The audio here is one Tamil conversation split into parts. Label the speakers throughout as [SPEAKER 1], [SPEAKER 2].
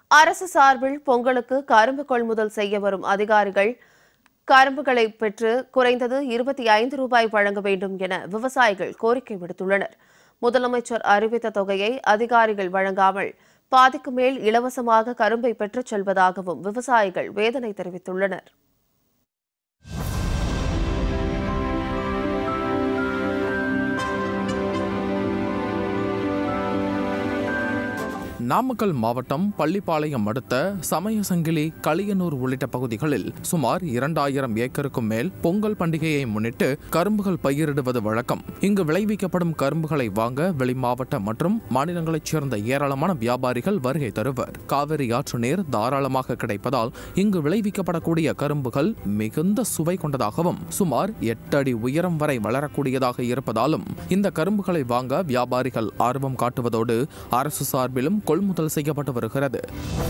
[SPEAKER 1] அரசு சார்பில் பொங்கலுக்கு கரும்பு கொள்முதல் செய்ய வரும் அதிகாரிகள் கரும்புகளை பெற்று குறைந்தது இருபத்தி ஐந்து ரூபாய் வழங்க வேண்டும் என விவசாயிகள் கோரிக்கை விடுத்துள்ளனர் முதலமைச்சர் அறிவித்த தொகையை அதிகாரிகள் வழங்காமல் பாதிக்கு மேல் இலவசமாக கரும்பை பெற்றுச் செல்வதாகவும் விவசாயிகள் வேதனை தெரிவித்துள்ளனர்
[SPEAKER 2] நாமக்கல் மாவட்டம் பள்ளிப்பாளையம் அடுத்த சமயசங்கிலி களியனூர் உள்ளிட்ட பகுதிகளில் சுமார் இரண்டாயிரம் ஏக்கருக்கும் மேல் பொங்கல் பண்டிகையை முன்னிட்டு கரும்புகள் பயிரிடுவது வழக்கம் இங்கு விளைவிக்கப்படும் கரும்புகளை வாங்க வெளி மாவட்ட மற்றும் மாநிலங்களைச் சேர்ந்த ஏராளமான வியாபாரிகள் வருகை தருவர் காவிரி ஆற்று நீர் தாராளமாக கிடைப்பதால் இங்கு விளைவிக்கப்படக்கூடிய கரும்புகள் மிகுந்த சுவை கொண்டதாகவும் சுமார் எட்டு அடி உயரம் வரை வளரக்கூடியதாக இருப்பதாலும் இந்த கரும்புகளை வாங்க வியாபாரிகள் ஆர்வம் காட்டுவதோடு அரசு சார்பிலும் கொள்முதல் செய்யப்பட்டு வருகிறது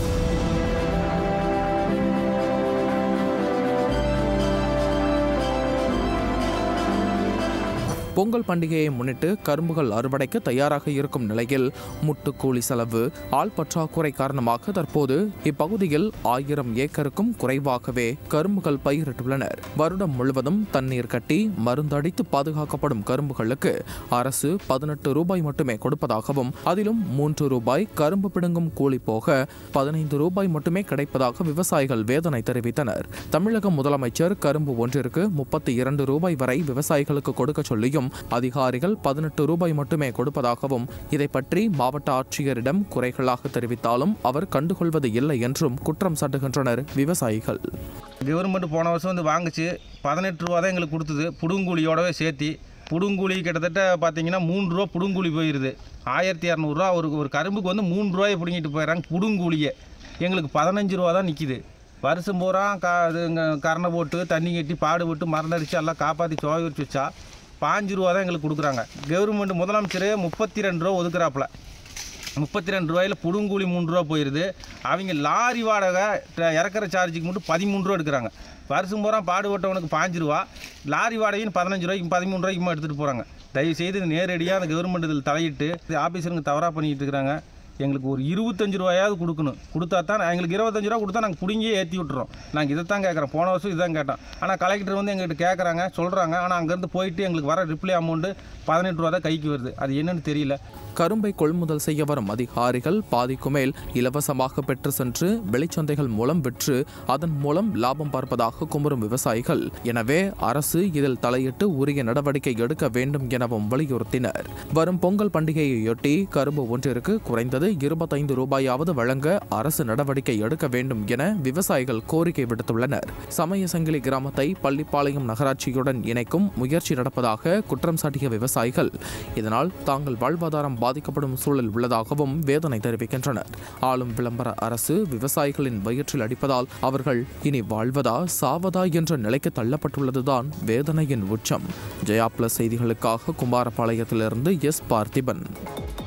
[SPEAKER 2] பொங்கல் பண்டிகையை முன்னிட்டு கரும்புகள் அறுவடைக்கு தயாராக இருக்கும் நிலையில் முட்டுக்கூலி செலவு ஆள் பற்றாக்குறை காரணமாக தற்போது இப்பகுதியில் ஆயிரம் ஏக்கருக்கும் குறைவாகவே கரும்புகள் பயிரிட்டுள்ளனர் வருடம் முழுவதும் தண்ணீர் கட்டி மருந்தடித்து பாதுகாக்கப்படும் கரும்புகளுக்கு அரசு பதினெட்டு ரூபாய் மட்டுமே கொடுப்பதாகவும் அதிலும் மூன்று ரூபாய் கரும்பு பிடுங்கும் கூலி போக பதினைந்து ரூபாய் மட்டுமே கிடைப்பதாக விவசாயிகள் வேதனை தெரிவித்தனர் தமிழக முதலமைச்சர் கரும்பு ஒன்றிற்கு முப்பத்தி இரண்டு ரூபாய் வரை விவசாயிகளுக்கு கொடுக்க சொல்லியும் அதிகாரிகள் பதினெட்டு ரூபாய் மட்டுமே கொடுப்பதாகவும் இதை பற்றி மாவட்ட ஆட்சியரிடம் குறைகளாக தெரிவித்தாலும் அவர் கண்டுகொள்வது இல்லை என்றும் குற்றம் சாட்டுகின்றனர் விவசாயிகள்
[SPEAKER 3] கவர்மெண்ட் போன வருஷம் வந்து வாங்குச்சு பதினெட்டு ரூபா தான் எங்களுக்கு கொடுத்தது புடுங்கூலியோடவே சேர்த்தி புடுங்கூலி கிட்டத்தட்ட பார்த்தீங்கன்னா மூணு ரூபா புடுங்கூலி போயிடுது ஆயிரத்தி இரநூறுவா ஒரு ஒரு கரும்புக்கு வந்து மூணு ரூபாயை பிடுங்கிட்டு போயிடறாங்க புடுங்கூலியே எங்களுக்கு பதினஞ்சு ரூபா தான் நிற்கிது வருஷம் பூரா கா இதுங்க கரணை போட்டு தண்ணி கட்டி பாடுபட்டு மருந்தடிச்சு எல்லாம் காப்பாற்றி சோய் வச்சு வச்சா பாஞ்சு ரூபா தான் எங்களுக்கு கொடுக்குறாங்க கவர்மெண்ட் முதலமைச்சர் முப்பத்தி ரெண்டு ரூபா ஒதுக்குறாப்புல முப்பத்தி ரெண்டு ரூபாயில் புடுங்கூலி மூணு ரூபா போயிடுது அவங்க லாரி வாடகை ட- இறக்குற சார்ஜுக்கு மட்டும் பதிமூணு ரூபா எடுக்கிறாங்க வருஷம் பூரா பாடுபட்டவனுக்கு பாஞ்சு ரூபா லாரி வாடகைன்னு பதினஞ்சு ரூபாய்க்கு பதிமூணு ரூபாய்க்குமா எடுத்துகிட்டு போகிறாங்க தயவு செய்து நேரடியாக அந்த கவர்மெண்ட் இதில் தலையிட்டு ஆஃபீஸருங்க தவறாக பண்ணிக்கிட்டு இருக்கிறாங்க எங்களுக்கு ஒரு இருபத்தஞ்சு ரூபாயாவது கொடுக்கணும் கொடுத்தா தான் எங்களுக்கு இருபத்தஞ்சு ரூபா கொடுத்தா நாங்கள் பிடுங்கியே ஏற்றி விட்டுறோம் நாங்கள் இதை தான் கேட்குறோம் போன வருஷம் இதான் கேட்டோம் ஆனால் கலெக்டர் வந்து எங்கள்கிட்ட கேட்குறாங்க சொல்கிறாங்க ஆனால் அங்கேருந்து போயிட்டு எங்களுக்கு வர ரிப்ளை அமௌண்ட்டு பதினெட்டு ரூபா தான் கைக்கு வருது அது என்னன்னு தெரியல
[SPEAKER 2] கரும்பை கொள்முதல் செய்ய வரும் அதிகாரிகள் பாதிக்கு மேல் இலவசமாக பெற்று சென்று வெளிச்சந்தைகள் மூலம் விற்று அதன் மூலம் லாபம் பார்ப்பதாக குமுறும் விவசாயிகள் எனவே அரசு இதில் தலையிட்டு உரிய நடவடிக்கை எடுக்க வேண்டும் எனவும் வலியுறுத்தினர் வரும் பொங்கல் பண்டிகையையொட்டி கரும்பு ஒன்றிற்கு குறைந்தது இருபத்தைந்து ரூபாயாவது வழங்க அரசு நடவடிக்கை எடுக்க வேண்டும் என விவசாயிகள் கோரிக்கை விடுத்துள்ளனர் சமயசங்கிலி கிராமத்தை பள்ளிப்பாளையம் நகராட்சியுடன் இணைக்கும் முயற்சி நடப்பதாக குற்றம் சாட்டிய விவசாயிகள் இதனால் தாங்கள் வாழ்வாதாரம் பாதிக்கப்படும் சூழல் உள்ளதாகவும் வேதனை தெரிவிக்கின்றனர் ஆளும் விளம்பர அரசு விவசாயிகளின் வயிற்றில் அடிப்பதால் அவர்கள் இனி வாழ்வதா சாவதா என்ற நிலைக்கு தள்ளப்பட்டுள்ளதுதான் வேதனையின் உச்சம் ஜெயா பிளஸ் செய்திகளுக்காக குமாரபாளையத்திலிருந்து எஸ் பார்த்திபன்